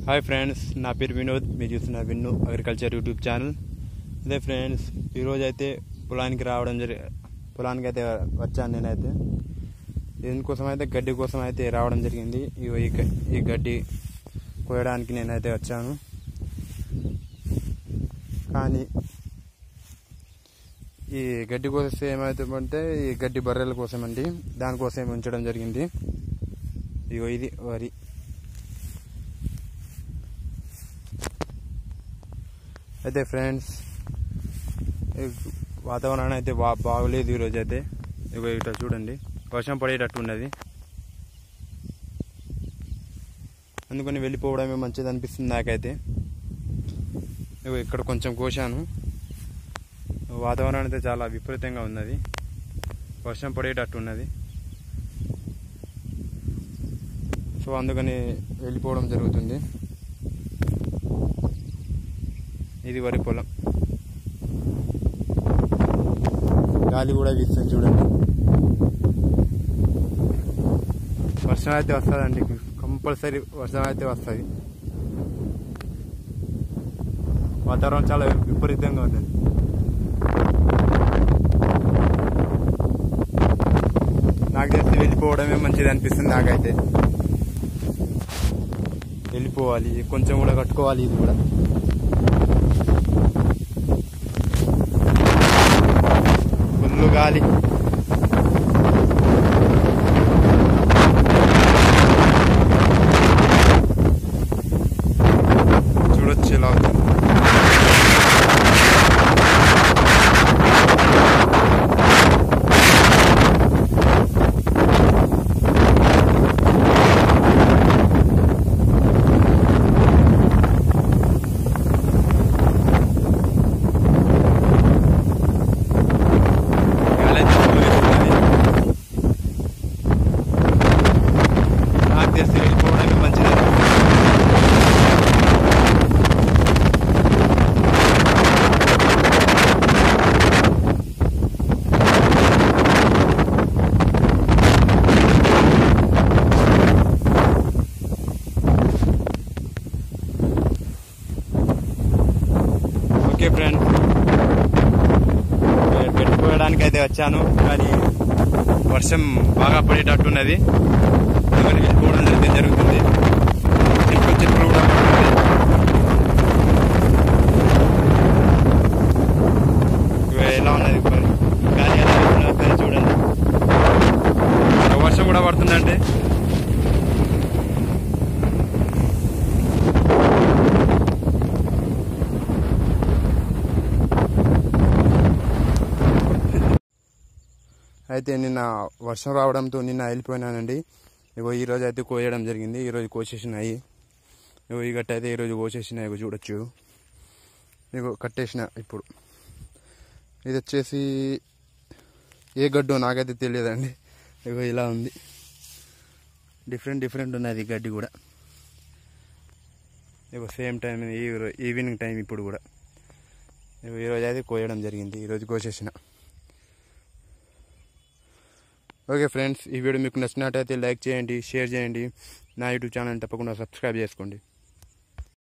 Hi friends నా పేరు వినోద్ మీరు చూస్తున్నారు విన్ను అగ్రికల్చర్ యూట్యూబ్ ఛానల్ అదే ఫ్రెండ్స్ ఈరోజు అయితే పొలానికి రావడం జరి పొలానికి అయితే వచ్చాను నేనైతే దీనికోసం అయితే గడ్డి కోసం అయితే రావడం జరిగింది ఇగో ఈ గ- ఈ గడ్డి కోయడానికి నేనైతే వచ్చాను కానీ ఈ గడ్డి కోస్తే ఏమవుతుందంటే ఈ గడ్డి బర్రెల కోసం అండి దానికోసం ఉంచడం జరిగింది ఇగో ఇది వరి అయితే ఫ్రెండ్స్ వాతావరణం అయితే బా బాగలేదు ఈరోజు అయితే ఇగో ఇట్లా చూడండి వర్షం పడేటట్టు ఉన్నది అందుకని వెళ్ళిపోవడమే మంచిది అనిపిస్తుంది నాకైతే ఇగో ఇక్కడ కొంచెం కోశాను వాతావరణం అయితే చాలా విపరీతంగా ఉన్నది వర్షం పడేటట్టు ఉన్నది సో అందుకని వెళ్ళిపోవడం జరుగుతుంది ఇది వరి పొలం గాలి కూడా వీస్తుంది చూడండి వర్షం అయితే వస్తుందండి కంపల్సరీ వర్షం అయితే వస్తుంది వాతావరణం చాలా విపరీతంగా ఉంది నాకు తెలిసి వెళ్ళిపోవడమే మంచిది అనిపిస్తుంది నాకైతే వెళ్ళిపోవాలి కొంచెం కూడా కట్టుకోవాలి ఇది కూడా ఫుల్ గాలి చూడొచ్చు ఇలా ఉంది గాలి అయితే full వీస్తున్నది. నాకు తెలిసి వెళ్ళిపోవడమే మంచిది ఓకే ఫ్రెండ్ పెట్టుకోవడానికి అయితే వచ్చాను కానీ వర్షం బాగా పడేటట్టున్నది అందుకని వెళ్ళిపోవడం జరిగితే జరుగుతుంది చిక్కులు చిక్కులు కూడా పడుతుంది. ఇవి ఎలా ఉన్నది మరి గాలి ఎలా వీస్తున్నదో ఒకసారి చూడండి మరి వర్షం కూడా పడుతుందండి అయితే నిన్న వర్షం రావడంతో నిన్న వెళ్ళిపోయినానండి ఇగో ఈ రోజు అయితే కోయడం జరిగింది ఈరోజు కోసేసినాయి ఇగో ఈ గట్ట అయితే ఈరోజు కోసేసినాయి ఇగో చూడొచ్చు ఇగో కట్టేసిన ఇప్పుడు ఇది వచ్చేసి ఏ గడ్డో నాకైతే తెలియదండి ఇగో ఇలా ఉంది డిఫరెంట్ డిఫరెంట్ ఉన్నది ఈ గడ్డి కూడా ఇగో సేమ్ టైం ఈవినింగ్ టైం ఇప్పుడు కూడా ఇగో ఈరోజు అయితే కోయడం జరిగింది ఈరోజు కోసేసిన ఓకే ఫ్రెండ్స్ ఈ వీడియో మీకు నచ్చినట్టయితే లైక్ చేయండి షేర్ చేయండి నా యూట్యూబ్ ఛానల్ తప్పకుండా సబ్స్క్రైబ్ చేసుకోండి